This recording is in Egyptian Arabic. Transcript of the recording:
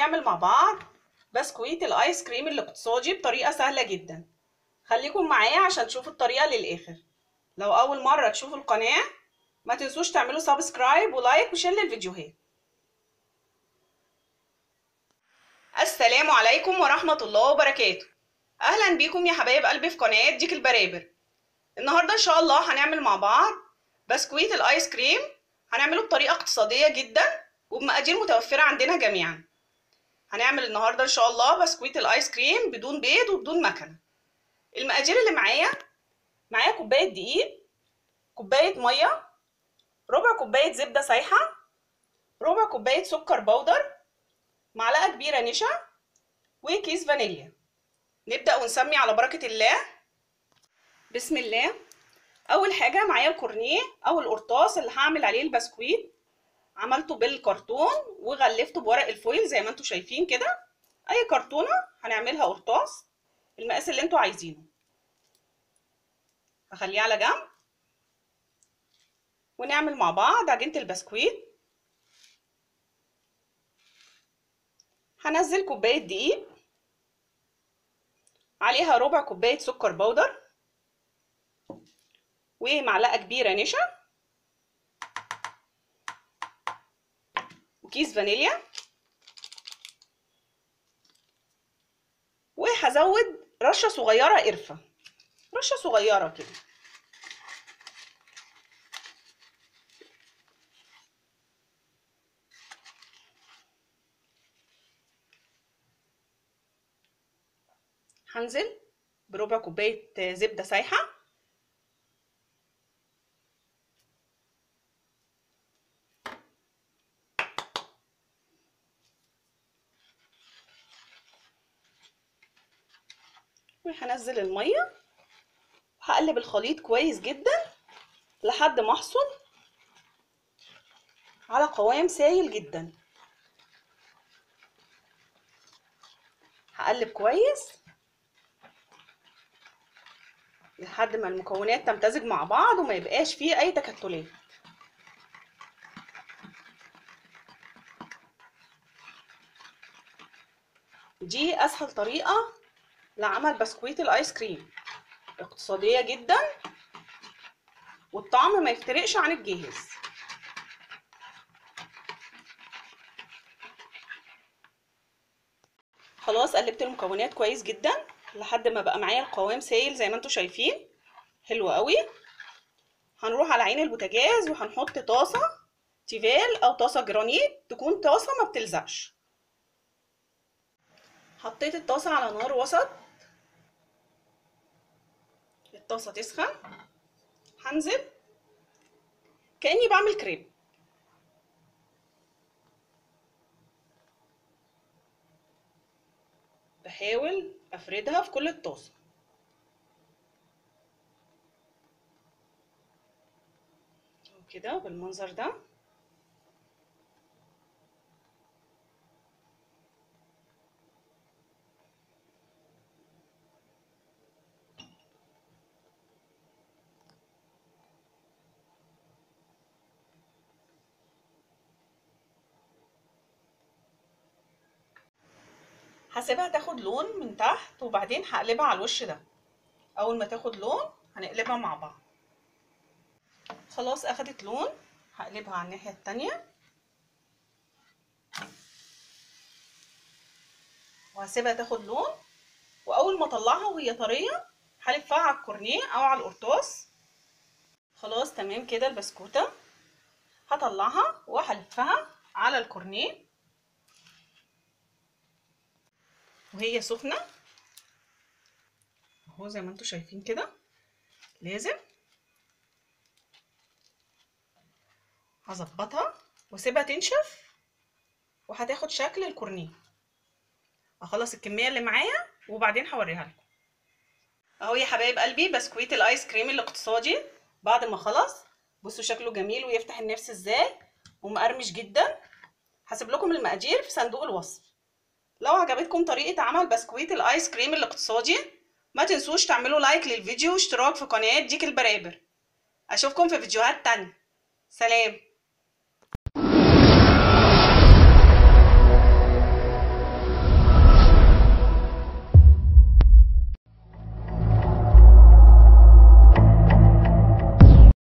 هنعمل مع بعض بسكويت الايس كريم الاقتصادي بطريقة سهلة جدا خليكم معايا عشان تشوفوا الطريقة للآخر لو أول مرة تشوفوا القناة ما تنسوش تعملوا سبسكرايب ولايك وشير للفيديوهات السلام عليكم ورحمة الله وبركاته أهلا بيكم يا حبايب قلبي في قناة ديك البرابر النهاردة إن شاء الله هنعمل مع بعض بسكويت الآيس كريم هنعمله بطريقة اقتصادية جدا وبمقادير متوفرة عندنا جميعا هنعمل النهاردة إن شاء الله بسكويت الآيس كريم بدون بيض وبدون مكنة المقادير اللي معايا معايا كوباية دقيق كوباية مية ربع كوباية زبدة سايحة ربع كوباية سكر بودر معلقة كبيرة نشا وكيس فانيليا نبدأ ونسمي على بركة الله بسم الله أول حاجة معايا الكورنيه أو القرطاس اللي هعمل عليه البسكويت عملته بالكرتون وغلفته بورق الفويل زي ما انتوا شايفين كده أي كرتونة هنعملها قرطاس المقاس اللي انتوا عايزينه هخليه على جنب ونعمل مع بعض عجينة البسكويت هنزل كوباية دقيق عليها ربع كوباية سكر بودر ومعلقة كبيرة نشا وكيس فانيليا وهزود رشة صغيرة قرفة رشة صغيرة كده هنزل بربع كوباية زبدة سايحة وهنزل المية وهقلب الخليط كويس جدا لحد ما احصل على قوام سايل جدا هقلب كويس لحد ما المكونات تمتزج مع بعض وما يبقاش فيه اي تكتلات دي اسهل طريقة لعمل بسكويت الايس كريم اقتصادية جدا والطعم ما يفترقش عن الجاهز خلاص قلبت المكونات كويس جدا لحد ما بقى معايا القوام سايل زي ما انتوا شايفين حلو قوي هنروح على عين البوتاجاز وهنحط طاسه تيفال او طاسه جرانيت تكون طاسه ما بتلزقش حطيت الطاسه على نار وسط الطاسه تسخن هنزل كاني بعمل كريب بحاول افردها في كل الطاسه كده بالمنظر ده هسيبها تاخد لون من تحت وبعدين هقلبها على الوش ده اول ما تاخد لون هنقلبها مع بعض خلاص اخدت لون هقلبها على الناحيه التانية وهسيبها تاخد لون واول ما اطلعها وهي طريه هلفها على الكورنيه او على القرطاس خلاص تمام كده البسكوته هطلعها وهلفها على الكورنيه وهي سخنه اهو زي ما انتوا شايفين كده لازم هظبطها واسيبها تنشف وهتاخد شكل الكورنيه اخلص الكميه اللي معايا وبعدين هوريها لكم اهو يا حبايب قلبي بسكويت الايس كريم الاقتصادي بعد ما خلص بصوا شكله جميل ويفتح النفس ازاي ومقرمش جدا هسيب لكم المقادير في صندوق الوصف لو عجبتكم طريقه عمل بسكويت الايس كريم الاقتصادي ما تنسوش تعملوا لايك للفيديو واشتراك في قناه ديك البرابر اشوفكم في فيديوهات تانية سلام